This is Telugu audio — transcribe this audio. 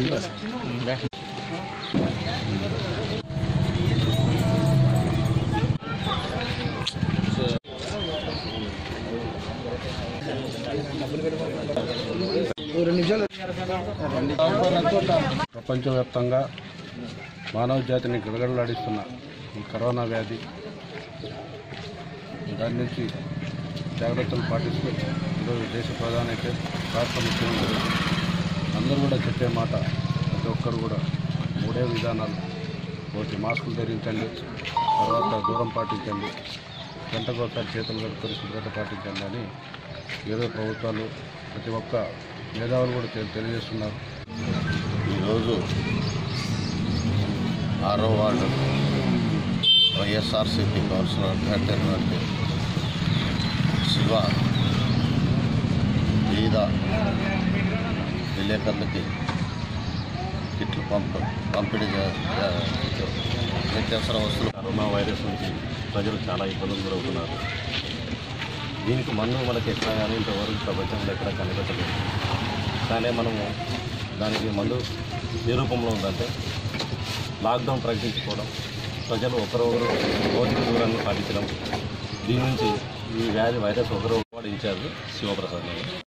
ప్రపంచవ్యాప్తంగా మానవ జాతిని గడగడలాడిస్తున్న ఈ కరోనా వ్యాధి దాని నుంచి జాగ్రత్తలు పాటిస్తూ ఈరోజు దేశ ప్రధాని అయితే రాష్ట్ర ముఖ్యమంత్రి అందరూ కూడా చెప్పే మాట ప్రతి ఒక్కరు కూడా మూడే విధానాలు ఒకటి మాస్కులు ధరించండి తర్వాత దూరం పాటించండి గంటకు ఒకసారి చేతులు కడుక్కొని శుభ్రత పాటించండి అని ఏదో ప్రభుత్వాలు ప్రతి ఒక్క మేధావులు కూడా తె- తెలియజేస్తున్నారు ఈరోజు ఆరో వార్డు వైఎస్ఆర్సీపీ కౌన్సిలర్ అయినటువంటి శివ బీద విలేకరులకి కిట్లు పంప పంపిణీ చే- చే- నిత్యావసర వస్తువులు కరోనా వైరస్ నుంచి ప్రజలు చాలా ఇబ్బందులు గురవుతున్నారు దీనికి మందు మనకి ఎక్కడ కానీ ఇంతవరకు ప్రపంచంలో ఎక్కడ కనిపెట్టలేదు కానీ మనము దానికి మందు ఏ రూపంలో ఉందంటే లాక్డౌన్ ప్రకటించుకోవడం ప్రజలు ఒకరొకరు భౌతిక దూరాన్ని పాటించడం దీని నుంచి ఈ వ్యాధి వైరస్ ఒకరు ఇన్ఛార్జ్ శివప్రసాద్ గారు